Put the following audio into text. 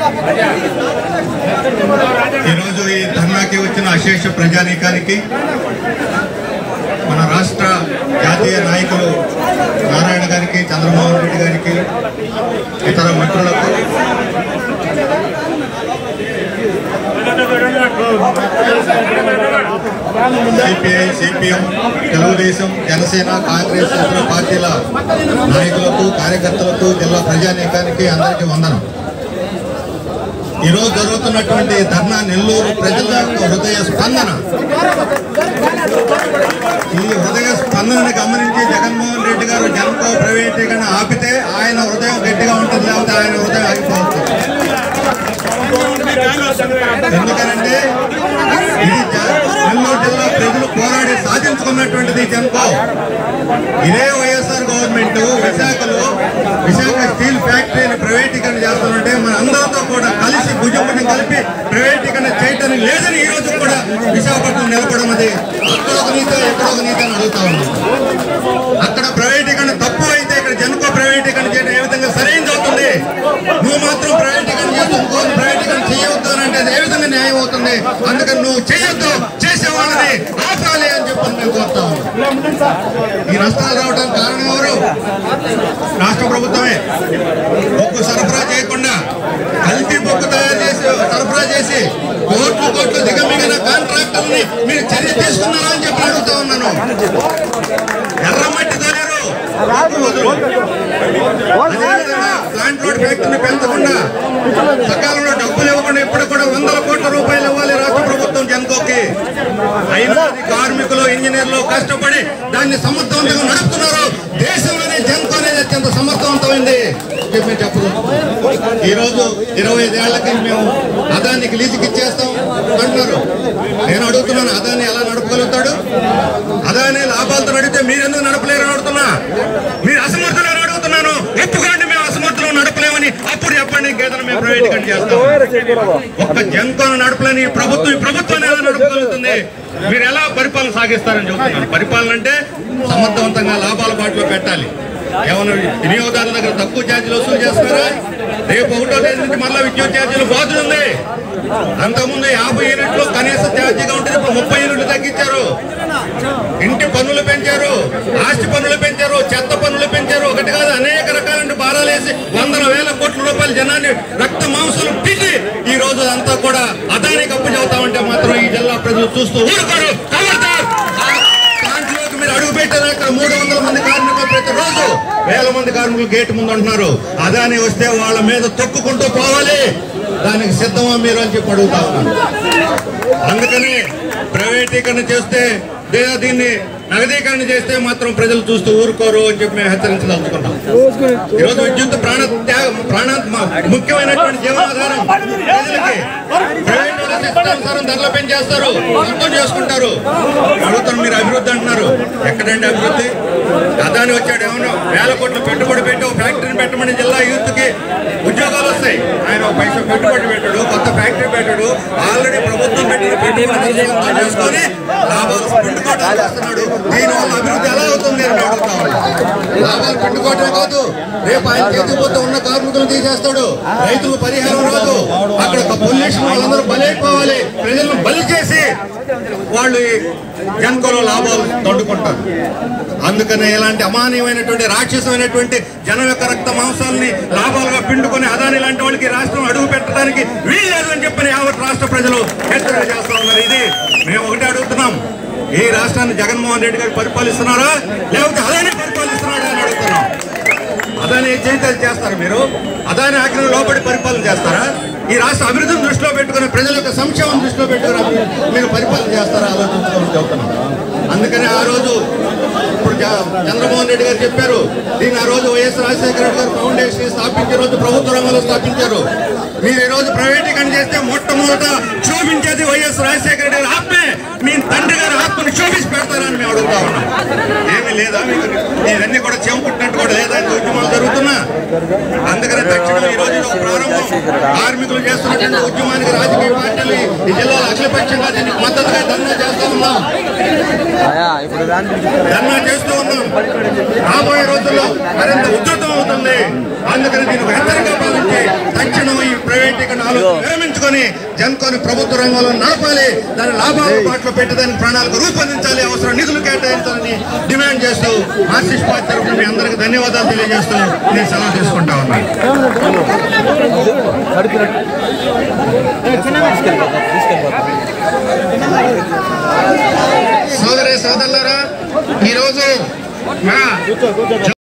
ఈరోజు ఈ ధర్నాకి వచ్చిన అశేష ప్రజానీకానికి మన రాష్ట్ర జాతీయ నాయకులు నారాయణ గారికి చంద్రమోహన్ రెడ్డి గారికి ఇతర మిత్రులకు సిపిఐ సిపిఎం తెలుగుదేశం జనసేన కాంగ్రెస్ ఇతర పార్టీల నాయకులకు కార్యకర్తలకు జిల్లా ప్రజానీకానికి అందరికీ వందనం ఈరోజు జరుగుతున్నటువంటి ధర్నా నెల్లూరు ప్రజల యొక్క హృదయ స్పందన ఈ హృదయ స్పందనని గమనించి జగన్మోహన్ రెడ్డి గారు జన్కో ప్రైవేటీకరణ ఆపితే ఆయన హృదయం గట్టిగా ఉంటుంది లేకపోతే ఆయన హృదయం ఆగిపోతుంది ఎందుకనంటే ఇది జ- నెల్లూరు జిల్లా ప్రజలు పోరాడి సాధించుకున్నటువంటిది జన్కో ఇదే వైఎస్ఆర్ గవర్నమెంట్ విశాఖలో విశాఖ స్టీల్ ఫ్యాక్టరీని ప్రైవేటీకరణ చేస్తానంటే మన అందరితో కూడా కలిసి భుజముని కలిపి ప్రైవేటీకరణ చేయటం లేదని ఈ రోజు కూడా విశాఖపట్నం నిలబడడం అది అక్కడ ఒక నీతి ఎక్కడ ఒక నీతి అని అడుగుతా ఉన్నాం అక్కడ ప్రైవేటీకరణ తప్పు అయితే ఇక్కడ జనుకో ప్రైవేటీకరణ చేయడం ఏ విధంగా సరైనది అవుతుంది నువ్వు మాత్రం ప్రైవేటీకరణ చేస్తూ ఇంకోని ప్రైవేటీకరణ చేయవద్దు అని అంటే అది ఏ విధంగా న్యాయం అవుతుంది అందుకని నువ్వు చేయొద్దు చేసే వాళ్ళని ఆపాలి అని చెప్పి మేము కోరుతా ఉన్నాం ఈ నష్టాలు రావడానికి కారణం ఎవరు రాష్ట్ర ప్రభుత్వమే బొగ్గు సరఫరా చేయకుండా కల్తీ బొగ్గు తయారు చేసి సరఫరా చేసి కోట్లు కోట్లు దిగమిగిన కాంట్రాక్టర్ని మీరు చర్య తీసుకున్నారా అని చెప్పి అడుగుతా ఉన్నాను ఎర్రమట్టి తోలేరు అదేవిధంగా ప్లాంట్ రోడ్ ఫ్యాక్టరీని పెంచకుండా సకాలంలో డబ్బులు ఇవ్వకుండా ఇప్పుడు కూడా వందల కోట్ల రూపాయలు ఇవ్వాలి రాష్ట్ర ప్రభుత్వం జన్కోకి అయినా అది కార్మికులు ఇంజనీర్లు కష్టపడి దాన్ని సమర్థవంతంగా నడుపుతున్నారు దేశంలోనే జన్కో అనేది అత్యంత సమర్థవంతమైంది చెప్పి చెప్పదు ఈ రోజు ఇరవై ఐదేళ్లకి మేము అదానికి లీజుకి ఇచ్చేస్తాం అంటున్నారు నేను అడుగుతున్నాను అదాన్ని ఎలా నడపగలుగుతాడు అదాని లాభాలతో నడిపితే మీరెందుకు నడపలేరని అడుగుతున్నా మీరు అసమర్థులని అడుగుతున్నాను ఒప్పుకోండి మేము అసమర్థులు నడపలేమని అప్పుడు చెప్పండి ఇంకేదైనా మేము ప్రైవేట్ చేస్తాం ఒక్క జంతువును నడపలేని ఈ ప్రభుత్వం ఈ ప్రభుత్వాన్ని ఎలా నడపగలుగుతుంది మీరు ఎలా పరిపాలన సాగిస్తారని చెబుతున్నాను పరిపాలన అంటే సమర్థవంతంగా లాభాల బాటలో పెట్టాలి ఏమైనా వినియోగదారుల దగ్గర తక్కువ ఛార్జీలు వసూలు చేస్తారా రేపు ఒకటో తేదీ నుంచి మళ్ళీ విద్యుత్ ఛార్జీలు పోతుంది అంతకుముందు యాభై యూనిట్లు కనీస ఛార్జీగా ఉంటుంది ఇప్పుడు ముప్పై యూనిట్లు తగ్గించారు ఇంటి పన్నులు పెంచారు ఆస్తి పన్నులు పెంచారు చెత్త పన్నులు పెంచారు ఒకటి కాదు అనేక రకాల భారాలు వేసి వందల వేల కోట్ల రూపాయల జనాన్ని రక్త మాంసాలు పిండి ఈ రోజు అంతా కూడా అదానికి అప్పు చెబుతామంటే మాత్రం ఈ జిల్లా ప్రజలు చూస్తూ ఊరుకోరు ఖబర్దార్! ఆ ప్లాంట్లోకి మీరు అడుగు పెట్టారు అక్కడ మూడు వందల మంది కార్మికులు ప్రతి రోజు వేల మంది కార్మికులు గేట్ ముందు ఉంటున్నారు అదాని వస్తే వాళ్ళ మీద తొక్కుకుంటూ పోవాలి దానికి సిద్ధమా మీరు అని చెప్పి అడుగుతా ఉన్నాను అందుకని ప్రైవేటీకరణ చేస్తే లేదా దీన్ని నగదీకరణ చేస్తే మాత్రం ప్రజలు చూస్తూ ఊరుకోరు అని చెప్పి మేము హెచ్చరించదలుచుకున్నాం ఈరోజు విద్యుత్ ప్రాణ త్యాగ ప్రాణ మ- ముఖ్యమైనటువంటి జీవనాధారం ప్రజలకి ప్రైవేట్ వాళ్ళ ఇష్టానుసారం ధరలు పెంచేస్తారు అర్థం చేసుకుంటారు అడుగుతారు మీరు అభివృద్ధి అంటున్నారు ఎక్కడండి అభివృద్ధి అదాని వచ్చాడు ఏమన్నా వేల కోట్ల పెట్టుబడి పెట్టి ఒక ఫ్యాక్టరీని పెట్టమని జిల్లా యూత్ కి ఉద్యోగాలు వస్తాయి ఆయన ఒక పైసా పెట్టుబడి పెట్టాడు కొత్త ఫ్యాక్టరీ పెట్టాడు ఆల్రెడీ ప్రభుత్వం పెట్టిన పెట్టుబడి సొంతం చేసుకొని లాభాలు పిండుకోవడానికి వస్తున్నాడు దీనివల్ల అభివృద్ధి ఎలా అవుతుంది అని అడుగుతా ఉన్నాను. లాభాలు పిండుకోవటమే కాదు రేపు ఆయన చేతిపోతే ఉన్న కార్మికులు తీసేస్తాడు రైతులకు పరిహారం రాదు అక్కడ పొల్యూషన్ వాళ్ళందరూ బలైపోవాలి ప్రజలను బలి చేసి వాళ్ళు ఈ జన్కోలో లాభాలు దండుకుంటారు అందుకనే ఇలాంటి అమానీయమైనటువంటి రాక్షసమైనటువంటి జనం యొక్క రక్త మాంసాలని లాభాలుగా పిండుకొని అదాని లాంటి వాళ్ళకి రాష్ట్రం అడుగు పెట్టడానికి వీల్లేదు అని చెప్పని యావత్ రాష్ట్ర ప్రజలు హెచ్చరిక చేస్తా ఉన్నారు ఇది మేము ఒకటే అడుగుతున్నాం ఈ రాష్ట్రాన్ని జగన్మోహన్ రెడ్డి గారు పరిపాలిస్తున్నారా లేకపోతే అదాని పరిపాలిస్తున్నారా అని అడుగుతున్నాం అదాని ఏం చేస్తే అది చేస్తారు మీరు అదాని ఆజ్ఞలు లోబడి పరిపాలన చేస్తారా ఈ రాష్ట్ర అభివృద్ధిని దృష్టిలో పెట్టుకుని ప్రజల యొక్క సంక్షేమం దృష్టిలో పెట్టుకుని అభి- మీరు పరిపాలన చేస్తారా ఆలోచించుకోమని చెబుతున్నాం అందుకని ఆ రోజు ఇప్పుడు జ- చంద్రమోహన్ రెడ్డి గారు చెప్పారు దీన్ని ఆ రోజు వైఎస్ రాజశేఖర రెడ్డి గారు ఫౌండేషన్ స్థాపించే రోజు ప్రభుత్వ రంగంలో స్థాపించారు మీరు ఈ రోజు ప్రైవేటీకరణ చేస్తే మొట్టమొదట క్షోభించేది వైఎస్ రాజశేఖర రెడ్డి గారు ఆత్మే మీ ఈయన తండ్రి గారి ఆత్మని చూపించి పెడతారని మేము అడుగుతా ఉన్నాం ఏమీ లేదా మీకు ఇవన్నీ కూడా చేపట్టినట్టు కూడా లేదా ఇంత ఉద్యమాలు జరుగుతున్నా అందుకని తక్షణం ఈ రోజు ఒక ప్రారంభం కార్మికులు చేస్తున్నటువంటి ఉద్యమానికి రాజకీయ పార్టీలు ఈ జిల్లాలో అఖిలపక్షంగా దీనికి మద్దతుగా ధర్నా చేస్తా ఉన్నాం అయ్యా ఇప్పుడు దాని ధర్నా చేస్తూ ఉన్నాం రాబోయే రోజుల్లో మరింత ఉధృతం అవుతుంది అందుకని దీనికి హెచ్చరిక భావించి తక్షణం ఈ ప్రైవేటీకరణ ఆలోచన విరమించుకొని జన్కోని ప్రభుత్వ రంగంలో నడపాలి దాని లాభాల పాటలో పెట్టి దానికి ప్రణాళిక రూపొందించాలి అవసరం నిధులు కేటాయించాలని డిమాండ్ చేస్తూ మార్క్సిస్ట్ పార్టీ తరఫున మీ అందరికీ ధన్యవాదాలు తెలియజేస్తూ నేను సెలవు తీసుకుంటా ఉన్నాను సోదరి సోదరులారా ఈరోజు మా